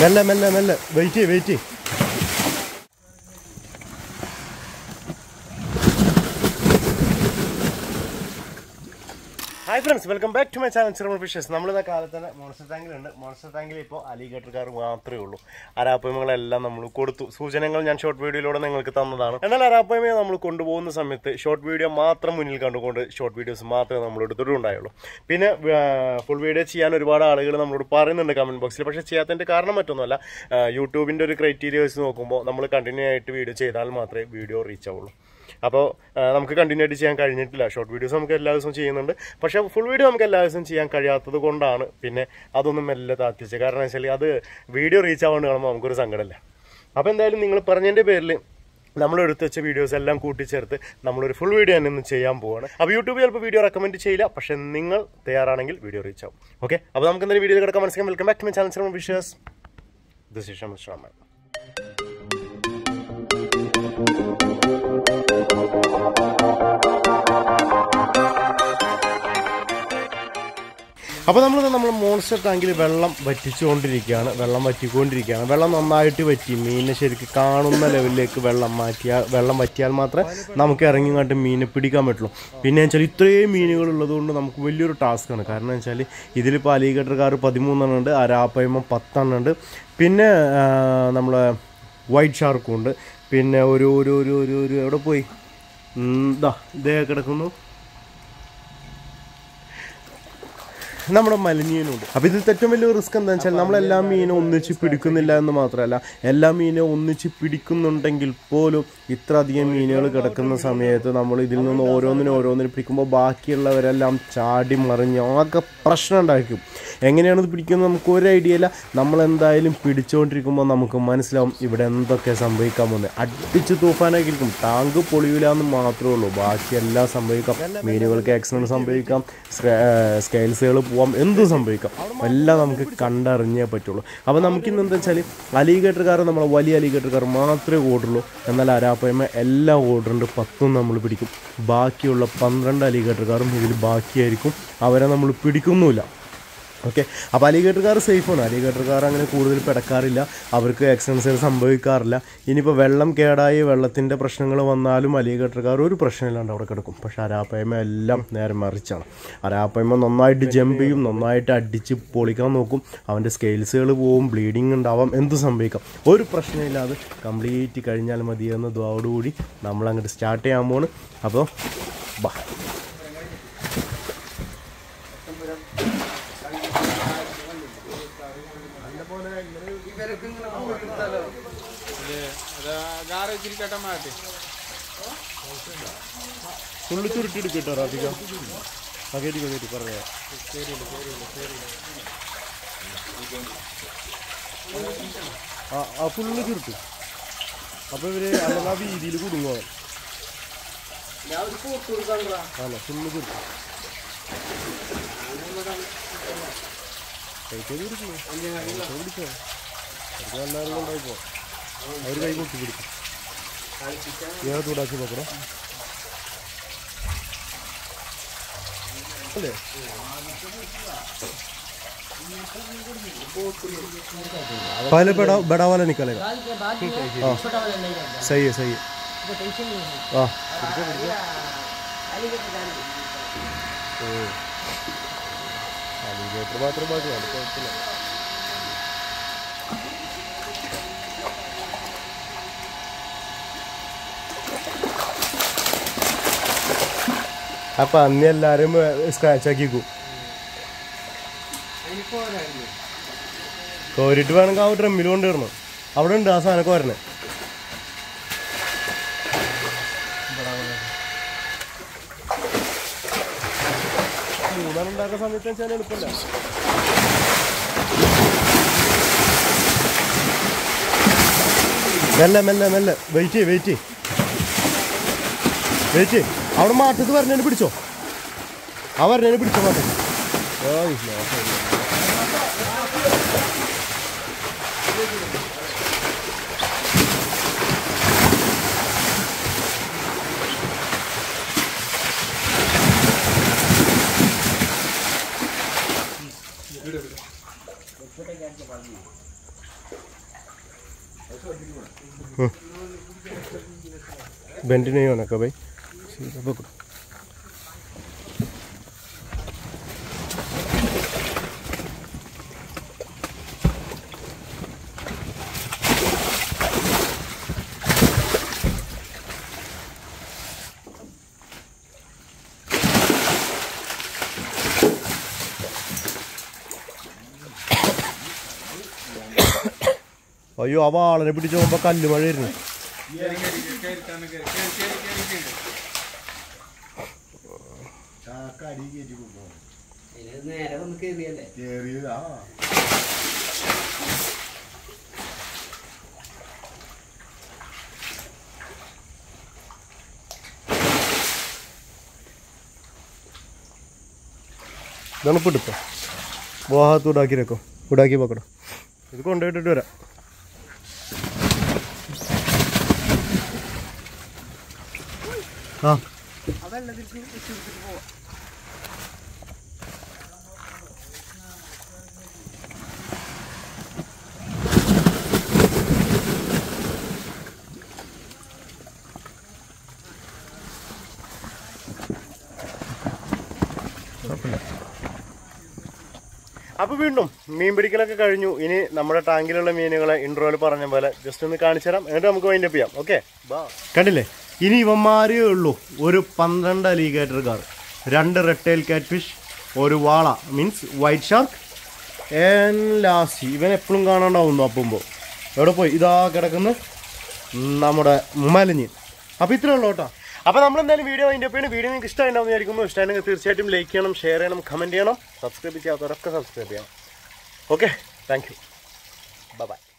മെല്ലെ മെല്ലെ മെല്ലെ വെയിറ്റ് ചെയ്യ് വെയിറ്റ് ചെയ്യ് hi friends welcome back to my channel ചിറമ ഫിഷസ് നമ്മളിതാ കാലത്ത് തന്നെ മോൺസ്റ്റർ ടാങ്കിലുണ്ട് മോൺസ്റ്റർ ടാങ്കിൽ ഇപ്പോൾ അലിഗേറ്റർക്കാർ മാത്രമേ ഉള്ളൂ അരാപ്പയമകളെല്ലാം നമ്മൾ കൊടുത്തു സൂചനകൾ ഞാൻ ഷോർട്ട് വീഡിയോയിലൂടെ നിങ്ങൾക്ക് തന്നതാണ് എന്നാൽ അരാപ്പയമയെ നമ്മൾ കൊണ്ടുപോകുന്ന സമയത്ത് ഷോർട്ട് വീഡിയോ മാത്രം മുന്നിൽ കണ്ടുകൊണ്ട് ഷോർട്ട് വീഡിയോസ് മാത്രമേ നമ്മൾ എടുത്തിട്ടുണ്ടായുള്ളൂ പിന്നെ ഫുൾ വീഡിയോ ചെയ്യാൻ ഒരുപാട് ആളുകൾ നമ്മളോട് പറയുന്നുണ്ട് കമന്റ് ബോക്സിൽ പക്ഷേ ചെയ്യാത്തതിൻ്റെ കാരണം മറ്റൊന്നുമല്ല ആ, യൂട്യൂബിൻ്റെ ഒരു ക്രൈറ്റീരിയസ് നോക്കുമ്പോൾ നമ്മൾ കണ്ടിന്യൂ ആയിട്ട് വീഡിയോ ചെയ്താൽ മാത്രമേ വീഡിയോ റീച്ച് ആവുള്ളൂ അപ്പോൾ നമുക്ക് കണ്ടിന്യൂ ആയിട്ട് ചെയ്യാൻ കഴിഞ്ഞിട്ടില്ല ഷോർട്ട് വീഡിയോസ് നമുക്ക് എല്ലാ ദിവസവും ചെയ്യുന്നുണ്ട് പക്ഷേ ഫുൾ വീഡിയോ നമുക്ക് എല്ലാ ദിവസവും ചെയ്യാൻ കഴിയാത്തത് കൊണ്ടാണ് പിന്നെ അതൊന്നും മെല്ലെ താത്തിച്ചത് കാരണം വെച്ചാൽ അത് വീഡിയോ റീച്ച് ആവാണ്ട് കാണുമ്പോൾ നമുക്കൊരു സങ്കടമല്ല അപ്പോൾ എന്തായാലും നിങ്ങൾ പറഞ്ഞതിൻ്റെ പേരിൽ നമ്മൾ എടുത്ത് വെച്ച വീഡിയോസ് എല്ലാം കൂട്ടിച്ചേർത്ത് നമ്മളൊരു ഫുൾ വീഡിയോ തന്നെ ഇന്ന് ചെയ്യാൻ പോവാണ് അപ്പോൾ യൂട്യൂബ് ചിലപ്പോൾ വീഡിയോ റെക്കമെൻഡ് ചെയ്യില്ല പക്ഷേ നിങ്ങൾ തയ്യാറാണെങ്കിൽ വീഡിയോ റീച്ച് ആവും ഓക്കെ അപ്പോൾ നമുക്ക് എന്തായാലും വീഡിയോ കിടക്കാൻ മനസ്സിലാക്കാം welcome back to my channel fishes this is Shamal ശ്രാമൻ അപ്പോൾ നമ്മൾ നമ്മൾ മോൺസ്റ്റർ ടാങ്കിൽ വെള്ളം വറ്റിച്ചുകൊണ്ടിരിക്കുകയാണ് വെള്ളം വറ്റിക്കൊണ്ടിരിക്കുകയാണ് വെള്ളം നന്നായിട്ട് വറ്റി മീനിനെ ശരിക്കും കാണുന്ന ലെവലിലേക്ക് വെള്ളം മാറ്റിയാൽ വെള്ളം വറ്റിയാൽ മാത്രമേ നമുക്ക് ഇറങ്ങി കണ്ട് മീനെ പിടിക്കാൻ പറ്റുള്ളൂ പിന്നെ വെച്ചാൽ ഇത്രയും മീനുകൾ ഉള്ളതുകൊണ്ട് നമുക്ക് വലിയൊരു ടാസ്ക്കാണ് കാരണം വെച്ചാൽ ഇതിലിപ്പോൾ അലിഗട്ടർക്കാർ പതിമൂന്നെണ്ണം ഉണ്ട് അരാപ്പയ്മ പത്തെണ്ണം ഉണ്ട് പിന്നെ ആ, നമ്മളെ വൈറ്റ് ഷാർക്കും ഉണ്ട് പിന്നെ ഒരു ഒരു ഒരു ഒരു ഒരു എവിടെ പോയി ഉം, ദാ ഇതേ കിടക്കുന്നു നമ്മുടെ മലിനീനുണ്ട് അപ്പോൾ ഇതിൽ ഏറ്റവും വലിയ റിസ്ക് എന്താണെന്ന് വെച്ചാൽ നമ്മളെല്ലാ മീനും ഒന്നിച്ച് പിടിക്കുന്നില്ല എന്ന് മാത്രമല്ല എല്ലാ മീനും ഒന്നിച്ച് പിടിക്കുന്നുണ്ടെങ്കിൽ പോലും ഇത്ര അധികം മീനുകൾ കിടക്കുന്ന സമയത്ത് നമ്മൾ ഇതിൽ നിന്ന് ഓരോന്നിനും ഓരോന്നിനും പിടിക്കുമ്പോൾ ബാക്കിയുള്ളവരെല്ലാം ചാടി മറിഞ്ഞ് ആകെ പ്രശ്നം ഉണ്ടാക്കും എങ്ങനെയാണ് ഇത് പിടിക്കുന്നത് നമുക്ക് ഒരു ഐഡിയ ഇല്ല നമ്മൾ എന്തായാലും പിടിച്ചുകൊണ്ടിരിക്കുമ്പോൾ നമുക്ക് മനസ്സിലാവും ഇവിടെ എന്തൊക്കെ സംഭവിക്കാൻ പോകുന്നത് അടിച്ച് തൂഫാനാക്കി ഇരിക്കും ടാങ്ക് പൊളിയില്ല എന്ന് മാത്രമേ ഉള്ളൂ ബാക്കി എല്ലാം സംഭവിക്കാം മീനുകൾക്ക് ആക്സിഡൻറ്റ് സംഭവിക്കാം സ്കെയിൽസുകൾ പോവാം എന്തും സംഭവിക്കാം എല്ലാം നമുക്ക് കണ്ടറിഞ്ഞേ പറ്റുള്ളൂ അപ്പോൾ നമുക്കിന്ന് എന്താ വെച്ചാൽ അലിഗേറ്റർക്കാർ നമ്മളെ വലിയ അലിഗേറ്റർക്കാർ മാത്രമേ ഓടുള്ളൂ എന്നാൽ അരാപ്പയമ എല്ലാ ഓർഡറുണ്ട് പത്തും നമ്മൾ പിടിക്കും ബാക്കിയുള്ള പന്ത്രണ്ട് അലിഗേറ്റർക്കാരും ഇതിൽ ബാക്കിയായിരിക്കും അവരെ നമ്മൾ പിടിക്കുന്നുമില്ല ഓക്കെ അപ്പോൾ അലിഗേറ്റർക്കാർ സേഫാണ് അലിഗേറ്റർക്കാർ അങ്ങനെ കൂടുതൽ പിടക്കാറില്ല അവർക്ക് ആക്സിഡൻസുകൾ സംഭവിക്കാറില്ല ഇനിയിപ്പോൾ വെള്ളം കേടായി വെള്ളത്തിൻ്റെ പ്രശ്നങ്ങൾ വന്നാലും അലിഗേറ്റർക്കാർ ഒരു പ്രശ്നമില്ലാണ്ട് അവിടെ കിടക്കും പക്ഷേ അരാപ്പയ്മ എല്ലാം നേരെ മറിച്ചാണ് അരാപ്പയ്മ നന്നായിട്ട് ജമ്പ് ചെയ്യും നന്നായിട്ട് അടിച്ച് പൊളിക്കാൻ നോക്കും അവൻ്റെ സ്കെയിൽസുകൾ പോവും ബ്ലീഡിങ് ഉണ്ടാവാം എന്തും സംഭവിക്കാം ഒരു പ്രശ്നമില്ലാതെ കംപ്ലീറ്റ് കഴിഞ്ഞാൽ മതി എന്ന ദ്വാവോടുകൂടി നമ്മൾ അങ്ങോട്ട് സ്റ്റാർട്ട് ചെയ്യാൻ പോണ് അപ്പോൾ ബാ ഫുള്ള് ചുരുട്ടിയെടുക്കും കേട്ടോ റാഫിക ആ കേട്ടിക്കോ കേട്ടി പറയാം ആ ആ ഫുള്ള് ചുരുട്ടും അപ്പൊ ഇവര് അല്ലെങ്കിൽ ആ വീതിയിൽ കുടുങ്ങുക അല്ല ഫുള്ള് ചുരുട്ടും കൈക്കോട് പിടിക്കോ പിടിച്ചോ അവർക്ക് എല്ലാവരും കൊണ്ടായിപ്പോ അവർ കൈ കൊട്ടി പിടിക്കും ഏത് ചൂടാക്കി നോക്കണം അല്ലേ पहले बड़ा बड़ा वाला निकलेगा डाल के बाद जो है छोटा वाला नहीं रहता सही है सही है वो टेंशन नहीं है हाँ alligator डाल दो। അലിഗേറ്റർ മാത്രം ബാക്കിയാണ് കുഴപ്പമില്ല അപ്പൊ അന്ന് എല്ലാരും സ്ക്രാച്ച് ആക്കിക്കും കോരിട്ട് വേണമെങ്കിൽ ആ ഡ്രമ്മിൽ കൊണ്ടുവരണം അവിടെ ഉണ്ട് ആ സാധനമൊക്കെ വരണേ മൂന്നാണ് ഉണ്ടാക്കുന്ന സമയത്ത് വെച്ചാൽ എളുപ്പമല്ല മെല്ലെ മെല്ലെ മെല്ലെ വെയിറ്റ് ചെയ്യ് വെയിറ്റ് ചെയ്യ് വെയിറ്റ് ചെയ്യ് അവിടെ മാറ്റത്ത് വരണേന് പിടിച്ചോ ആ വരണേന് പിടിച്ചോ മാറ്റത്ത് ഓയ് മോശം. बेंट नहीं होना का भाई सीधा पकड़ो അയ്യോ ആ വാളനെ പിടിച്ച് പോകുമ്പോ കല്ല് മഴയായിരുന്നു നേരെ വന്ന് കയറിയല്ലേ ഇതാണ് പിടുത്തം വാഹത്ത് ഉടാക്കി രക്കോ ഉടാക്കി പക്കടോ ഇത് കൊണ്ടുപോയിട്ടിട്ട് വരാം ആ അതല്ല തിരിച്ച് തിരിച്ചിട്ട് പോവാം അപ്പൊ വീണ്ടും മീൻ പിടിക്കലൊക്കെ കഴിഞ്ഞു ഇനി നമ്മുടെ ടാങ്കിലുള്ള മീനുകളെ ഇൻട്രോയിൽ പറഞ്ഞ പോലെ ജസ്റ്റ് ഒന്ന് കാണിച്ചു തരാം എന്നിട്ട് നമുക്ക് വൈൻഡപ്പ് ചെയ്യാം ഓക്കെ കണ്ടില്ലേ ഇനി ഇവന്മാരേ ഉള്ളൂ ഒരു പന്ത്രണ്ട് അലിഗേറ്റർ കാർ രണ്ട് റെട്ടേൽ കാറ്റ് ഫിഷ് ഒരു വാള means white shark and last ഇവൻ എപ്പോഴും കാണാണ്ടാവുന്നു അപ്പുമ്പോൾ എവിടെ പോയി ഇതാ കിടക്കുന്ന നമ്മുടെ മലഞ്ഞ് അപ്പോൾ ഇത്രേ ഉള്ളൂ കേട്ടോ അപ്പോൾ നമ്മൾ എന്തായാലും വീഡിയോ അതിൻ്റെ ഒപ്പം വീഡിയോ നിങ്ങൾക്ക് ഇഷ്ടമായിട്ടുണ്ടാവും വിചാരിക്കുന്നു ഇഷ്ടമായിരുന്നെങ്കിൽ തീർച്ചയായിട്ടും ലൈക്ക് ചെയ്യണം ഷെയർ ചെയ്യണം കമൻറ്റ് ചെയ്യണം സബ്സ്ക്രൈബ് ചെയ്യാത്തവരൊക്കെ സബ്സ്ക്രൈബ് ചെയ്യണം ഓക്കെ താങ്ക് യു ബൈ